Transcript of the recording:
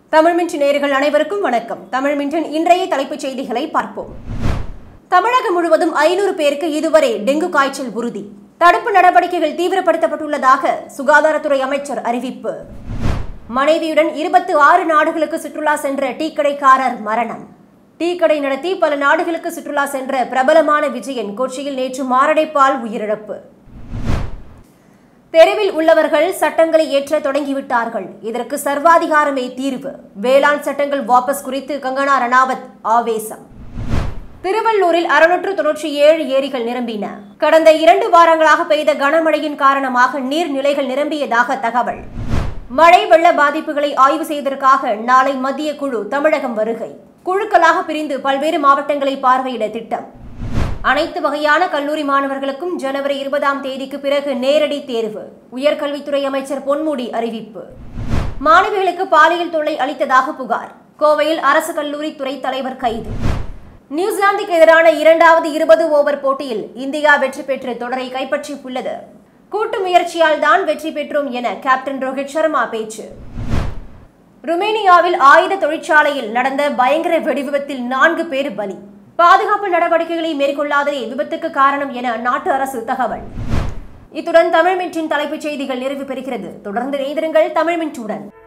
Tamil mint நேயர்கள் அனைவருக்கும் வணக்கம் தமிழ் மின்ட்டின் இன்றைய தலைப்புச் செய்திகளை பார்ப்போம் தமிழகம் முழுவதும் ஐநூறு பேருக்கு இதுவரை டெங்கு காய்ச்சல் உறுதி தடுப்பு நடவடிக்கைகள் தீவிரப்படுத்தப்பட்டுள்ளதாக சுகாதாரத்துறை அமைச்சர் அறிவிப்பு மனைவியுடன் இருபத்து ஆறு நாடுகளுக்கு சுற்றுலா சென்ற டீ கடைக்காரர் மரணம் டீ கடை நடத்தி பல நாடுகளுக்கு சுற்றுலா சென்ற பிரபலமான விஜயன் கொச்சியில் நேற்று மாரடைப்பால் உயிரிழப்பு தெருவில் உள்ளவர்கள் சட்டங்களை ஏற்ற தொடங்கிவிட்டார்கள் இதற்கு சர்வாதிகாரமே தீர்வு வேளாண் சட்டங்கள் வாபஸ் குறித்து கங்கனா ரணாவத் ஆவேசம் திருவள்ளூரில் அறுநூற்று தொன்னூற்றி ஏழு ஏரிகள் நிரம்பின கடந்த இரண்டு வாரங்களாக பெய்த கனமழையின் காரணமாக நீர்நிலைகள் நிரம்பியதாக தகவல் மழை வெள்ள பாதிப்புகளை ஆய்வு செய்வதற்காக நாளை மத்திய குழு தமிழகம் வருகை குழுக்களாக பிரிந்து பல்வேறு மாவட்டங்களை பார்வையிட திட்டம் அனைத்து வகையான கல்லூரி மாணவர்களுக்கும் ஜனவரி இருபதாம் தேதிக்கு பிறகு நேரடி தேர்வு உயர்கல்வித்துறை அமைச்சர் பொன்முடி அறிவிப்பு மாணவிகளுக்கு பாலியல் தொல்லை அளித்ததாக புகார் கோவையில் அரசு கல்லூரி துறை தலைவர் கைது நியூசிலாந்துக்கு எதிரான இரண்டாவது இருபது ஓவர் போட்டியில் இந்தியா வெற்றி பெற்று தொடரை கைப்பற்றியுள்ளது கூட்டு முயற்சியால் தான் வெற்றி பெற்றோம் என கேப்டன் ரோஹித் சர்மா பேச்சு ருமேனியாவில் ஆயுத தொழிற்சாலையில் நடந்த பயங்கர வெடிவிபத்தில் நான்கு பேர் பலி பாதுகாப்பு நடவடிக்கைகளை மேற்கொள்ளாததே விபத்துக்கு காரணம் என அந்நாட்டு அரசு தகவல் இத்துடன் தமிழ் மின்ட்டின் தலைப்புச் செய்திகள் நிறைவு பெறுகிறது தொடர்ந்து இணைந்திருங்கள் தமிழ் மின்ட்டுடன்